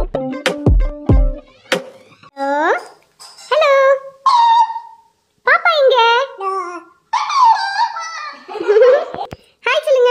Hello hello பாப்பா எங்க hi சொல்லுங்க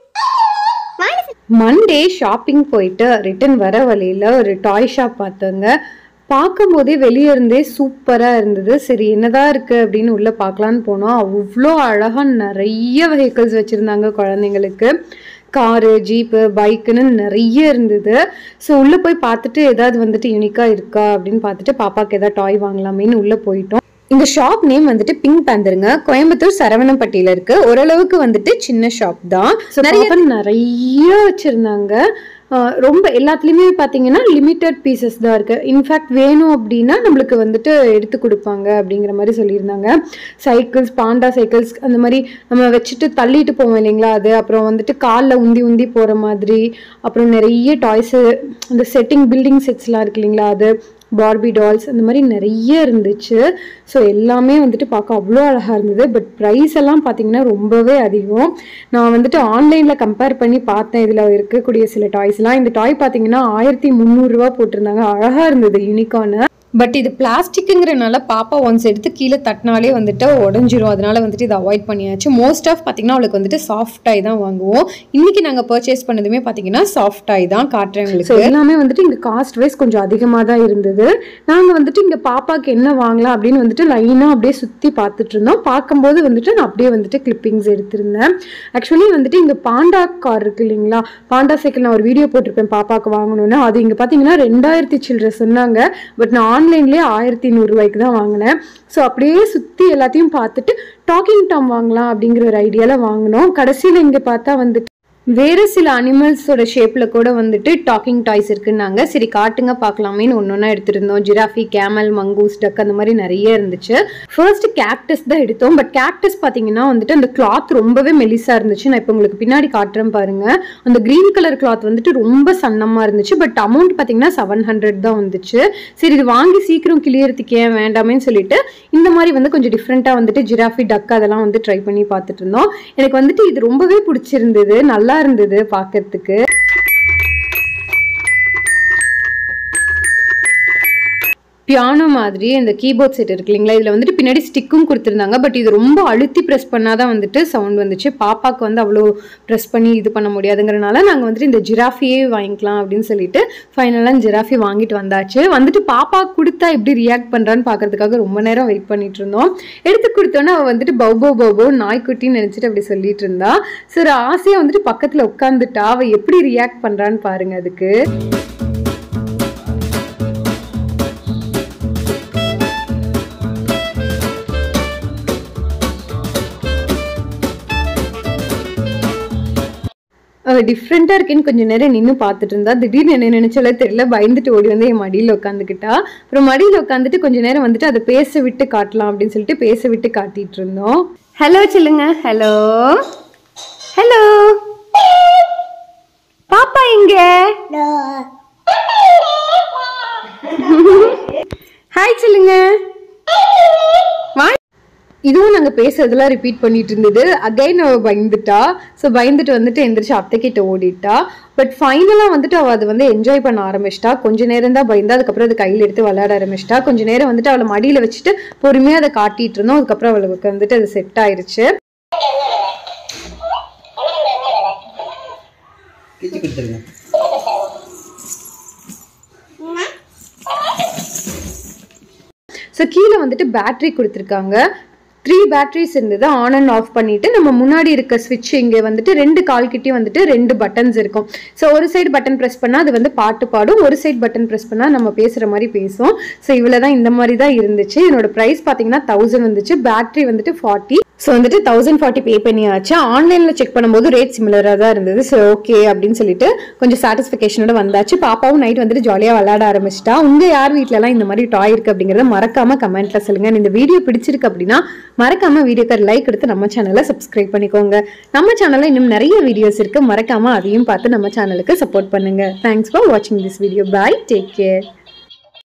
வாங்க சொல்லு. மண்டே ஷாப்பிங் போயிட்டு ரிட்டன் வர வழியில் ஒரு டாய் ஷாப் பார்த்தோங்க பார்க்கும்போதே வெளியே இருந்தே சூப்பராக இருந்தது சரி என்னதான் இருக்குது அப்படின்னு உள்ளே பார்க்கலான்னு போனோம் அவ்வளோ அழகாக நிறைய வெஹிக்கிள்ஸ் வச்சுருந்தாங்க குழந்தைங்களுக்கு காரு ஜீப்பு பைக்குன்னு நிறைய இருந்தது ஸோ உள்ளே போய் பார்த்துட்டு ஏதாவது வந்துட்டு யூனிக்காக இருக்கா அப்படின்னு பார்த்துட்டு பாப்பாக்கு ஏதாவது டாய் வாங்கலாமேன்னு உள்ளே போயிட்டோம் இந்த ஷாப் நேம் வந்துட்டு பிங்க் பேந்தருங்க கோயம்புத்தூர் சரவணப்பட்டியில இருக்கு ஓரளவுக்கு வந்துட்டு சின்ன ஷாப் தான் நிறைய நிறைய வச்சிருந்தாங்க ஆஹ் ரொம்ப எல்லாத்துலேயுமே பார்த்தீங்கன்னா லிமிட்டட் பீசஸ் தான் இருக்கு இன்ஃபேக்ட் வேணும் அப்படின்னா நம்மளுக்கு வந்துட்டு எடுத்து கொடுப்பாங்க அப்படிங்கிற மாதிரி சொல்லியிருந்தாங்க சைக்கிள்ஸ் பாண்டா சைக்கிள்ஸ் அந்த மாதிரி நம்ம வச்சுட்டு தள்ளிட்டு போவோம் இல்லைங்களா அது அப்புறம் வந்துட்டு காலில் உந்தி உந்தி போகிற மாதிரி அப்புறம் நிறைய டாய்ஸு அந்த செட்டிங் பில்டிங் செட்ஸ்லாம் இருக்கு இல்லைங்களா அது பார்பி டால்ஸ் அந்த மாதிரி நிறைய இருந்துச்சு ஸோ எல்லாமே வந்துட்டு பார்க்க அவ்வளோ அழகாக இருந்தது பட் ப்ரைஸ் எல்லாம் பார்த்தீங்கன்னா ரொம்பவே அதிகம் நான் வந்துட்டு ஆன்லைனில் கம்பேர் பண்ணி பார்த்தேன் இதில் இருக்கக்கூடிய சில டாய்ஸ்லாம் இந்த டாய் பார்த்தீங்கன்னா ஆயிரத்தி முந்நூறுரூவா போட்டிருந்தாங்க அழகாக இருந்தது யூனிக்கான பட் இது பிளாஸ்டிக்குங்கிறனால பாப்பா ஒன்ஸ் எடுத்து கீழே தட்டினாலே வந்துட்டு உடஞ்சிரும் அதனால வந்துட்டு இதை அவாய்ட் பண்ணியாச்சு மோஸ்ட் ஆஃப் பார்த்தீங்கன்னா அவளுக்கு வந்துட்டு சாஃப்ட் டாய் தான் வாங்குவோம் இன்னைக்கு நாங்கள் பர்ச்சேஸ் பண்ணதுமே பார்த்தீங்கன்னா சாஃப்ட் டாய் தான் காட்டுறேன் உங்களுக்கு எல்லாமே வந்துட்டு இங்கே காஸ்ட் வைஸ் கொஞ்சம் அதிகமாக தான் இருந்தது நாங்கள் வந்துட்டு இங்கே பாப்பாக்கு என்ன வாங்கலாம் அப்படின்னு வந்துட்டு லைனாக அப்படியே சுற்றி பார்த்துட்டு இருந்தோம் பார்க்கும்போது வந்துட்டு நான் அப்படியே வந்துட்டு கிளிப்பிங்ஸ் எடுத்திருந்தேன் ஆக்சுவலி வந்துட்டு இங்கே பாண்டா கார் இருக்கு இல்லைங்களா பாண்டா சைக்கிள் நான் ஒரு வீடியோ போட்டிருப்பேன் பாப்பாக்கு வாங்கணும்னு அது இங்கே பார்த்தீங்கன்னா ரெண்டாயிரத்தி சில்லற சொன்னாங்க பட் நான் ஆன்லைன்லேயே ஆயிரத்தி நூறுரூவாய்க்கு தான் வாங்கினேன் ஸோ அப்படியே சுற்றி எல்லாத்தையும் பார்த்துட்டு டாக்கிங் டாம் வாங்கலாம் அப்படிங்கிற ஒரு ஐடியாவில் வாங்கினோம் கடைசியில் இங்கே பார்த்தா வந்துட்டு வேறு சில அனிமல்ஸோட ஷேப்பில் கூட வந்துட்டு டாக்கிங் டாய்ஸ் இருக்குன்னாங்க சரி காட்டுங்க பார்க்கலாமேன்னு ஒன்று ஒன்றா எடுத்திருந்தோம் ஜிராஃபி கேமல் மங்கூஸ் டக் அந்த மாதிரி நிறைய இருந்துச்சு ஃபர்ஸ்ட் கேக்டஸ் தான் எடுத்தோம் பட் கேக்டஸ் பார்த்தீங்கன்னா வந்துட்டு அந்த கிளாத் ரொம்பவே மெலிசாக இருந்துச்சு நான் இப்போ உங்களுக்கு பின்னாடி காட்டுறேன் பாருங்க அந்த க்ரீன் கலர் கிளாத் வந்துட்டு ரொம்ப சன்னமாக இருந்துச்சு பட் அமௌண்ட் பார்த்தீங்கன்னா செவன் ஹண்ட்ரட் தான் வந்துச்சு சரி இது வாங்கி சீக்கிரம் கிளியறதுக்கு ஏன் வேண்டாமேன்னு சொல்லிட்டு இந்த மாதிரி வந்து கொஞ்சம் டிஃப்ரெண்ட்டாக வந்துட்டு ஜிராஃபி டக் அதெல்லாம் வந்து ட்ரை பண்ணி பார்த்துட்டு இருந்தோம் எனக்கு வந்துட்டு இது ரொம்பவே பிடிச்சிருந்தது நல்லா இருந்தது பார்க்கறதுக்கு பியானோ மாதிரி இந்த கீபோர்ட் செட் இருக்கு இல்லைங்களா இதில் வந்துட்டு பின்னாடி ஸ்டிக்கும் கொடுத்துருந்தாங்க பட் இது ரொம்ப அழுத்தி ப்ரெஸ் பண்ணாதான் வந்துட்டு சவுண்ட் வந்துச்சு பாப்பாக்கு வந்து அவ்வளோ ப்ரெஸ் பண்ணி இது பண்ண முடியாதுங்கிறனால நாங்கள் வந்துட்டு இந்த ஜிராஃபியே வாங்கிக்கலாம் அப்படின்னு சொல்லிட்டு ஃபைனலாக ஜிராஃபி வாங்கிட்டு வந்தாச்சு வந்துட்டு பாப்பா கொடுத்தா எப்படி ரியாக்ட் பண்ணுறான்னு பார்க்கறதுக்காக ரொம்ப நேரம் வெயிட் பண்ணிட்டு இருந்தோம் எடுத்து கொடுத்தோன்னே அவள் வந்துட்டு பௌபோ பௌபோ நாய்க்குட்டின்னு நினச்சிட்டு அப்படி சொல்லிட்டு இருந்தா சரி ஆசையாக வந்துட்டு பக்கத்தில் உட்காந்துட்டா அவள் எப்படி ரியாக்ட் பண்ணுறான்னு பாருங்க அதுக்கு அவ டிஃப்ரெண்ட்டாக இருக்கேன்னு கொஞ்சம் நேரம் நின்று பார்த்துட்டு இருந்தா திடீர்னு என்ன நினைச்சாலே தெரியல பயந்துட்டு ஓடி வந்து என் மடியில் உட்காந்துக்கிட்டா அப்புறம் மடியில் உட்காந்துட்டு கொஞ்ச நேரம் வந்துட்டு அதை பேச விட்டு காட்டலாம் அப்படின்னு சொல்லிட்டு பேச விட்டு காட்டிட்டு இருந்தோம் ஹலோ சொல்லுங்க ஹலோ ஹலோ பாப்பா எங்க ஹாய் சொல்லுங்க வாய் இதுவும் நாங்கள் பேசுறதெல்லாம் ரிப்பீட் பண்ணிட்டு இருந்தது அகைன் அவள் பயந்துட்டா ஸோ பயந்துட்டு வந்துட்டு எந்திரிச்சு அத்தைக்கிட்ட ஓடிட்டா பட் ஃபைனலாக வந்துட்டு அவள் அதை வந்து என்ஜாய் பண்ண ஆரம்பிச்சிட்டா கொஞ்ச நேரம் தான் பயந்தா அதுக்கப்புறம் அதை கையில் எடுத்து விளையாட ஆரம்பிச்சிட்டா கொஞ்ச நேரம் வந்துட்டு அவளை மடியில் வச்சுட்டு பொறுமையாக அதை காட்டிட்டு இருந்தோம் அதுக்கப்புறம் அவளுக்கு வந்துட்டு அது செட் ஆயிருச்சு கிச்சு கொடுத்துருங்க ஸோ கீழே வந்துட்டு பேட்டரி கொடுத்துருக்காங்க த்ரீ பேட்டரிஸ் இருந்தது ஆன் அண்ட் ஆஃப் பண்ணிட்டு நம்ம முன்னாடி இருக்க ஸ்விட்ச் இங்கே வந்துட்டு ரெண்டு கால் கிட்டயும் வந்துட்டு ரெண்டு பட்டன்ஸ் இருக்கும் ஸோ ஒரு சைடு பட்டன் ப்ரெஸ் பண்ணால் அது வந்து பாட்டு பாடும் ஒரு சைடு பட்டன் ப்ரெஸ் பண்ணால் நம்ம பேசுகிற மாதிரி பேசும் ஸோ இவ்வளோ தான் இந்த மாதிரி தான் இருந்துச்சு என்னோட ப்ரைஸ் பார்த்தீங்கன்னா தௌசண்ட் வந்துச்சு பேட்டரி வந்துட்டு ஃபார்ட்டி ஸோ வந்துட்டு தௌசண்ட் ஃபார்ட்டி பே பண்ணியாச்சு ஆன்லைனில் செக் பண்ணும்போது ரேட் சிமிலராக தான் இருந்தது ஸோ ஓகே அப்படின்னு சொல்லிட்டு கொஞ்சம் சாட்டிஸ்ஃபிகேஷனோட வந்தாச்சு பாப்பாவும் நைட் வந்துட்டு ஜாலியாக விளையாட ஆரம்பிச்சிட்டா உங்கள் யார் வீட்டிலலாம் இந்த மாதிரி டாய் இருக்குது அப்படிங்கிறத மறக்காம கமெண்ட்ல சொல்லுங்கள் இந்த வீடியோ பிடிச்சிருக்கு அப்படின்னா மறக்காம வீடியோக்கு லைக் எடுத்து நம்ம சேனலை சப்ஸ்கிரைப் பண்ணிக்கோங்க நம்ம சேனலில் இன்னும் நிறைய வீடியோஸ் இருக்கு மறக்காம அதையும் பார்த்து நம்ம சேனலுக்கு சப்போர்ட் பண்ணுங்க தேங்க்ஸ் ஃபார் வாட்சிங் this video bye take care